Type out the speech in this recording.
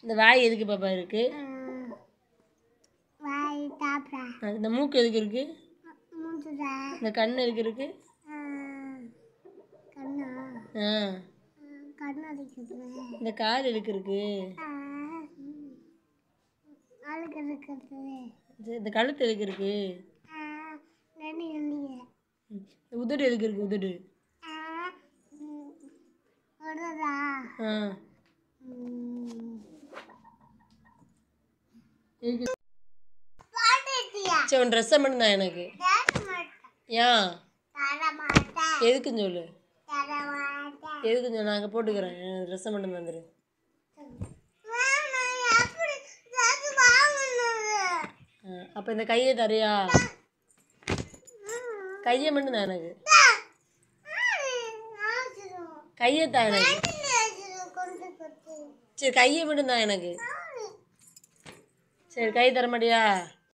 இந்த வாய் எதுக்கு பாப்பா இருக்கு வாய் தாப்புறா அஹ் இந்த மூக்கு எதுக்கு இருக்கு மூஞ்சுடா இந்த கண் எதுக்கு இருக்கு கண்ணா ஆ கண்ணு அடிக்கிறது இந்த கால் எதுக்கு இருக்கு ஆளுக்கு இருக்கிறது இது- இந்த கழுத்து எதுக்கு இருக்கு ரெண்டு இல்லையே ம். இந்த உதடு எதுக்கு இருக்கு உதடு வருதா ஆ எதுக்கு பாட்டுட்டியா சரி உன் ட்ரெஸ்ஸை மட்டும் தான் எனக்கு தர மாட்டேன் ஏன் தர மாட்டேன் எதுக்குன்னு சொல்லு தர மாட்டேன் எதுக்குன்னு சொல்லு நான் அங்கே போட்டுக்கிறேன் ட்ரெஸ்ஸை மட்டும் தந்துடு வேணாம், எப்படி dress வாங்குனது? அப்போ இந்த கையை தரியா கையை மட்டும் தான் எனக்கு ஆச்சிரும். கையை தான் எனக்கு ஆச்சிரும் கொண்டு கொத்து. சரி கையை மட்டும் தான் எனக்கு சரி கை தர மாட்டியா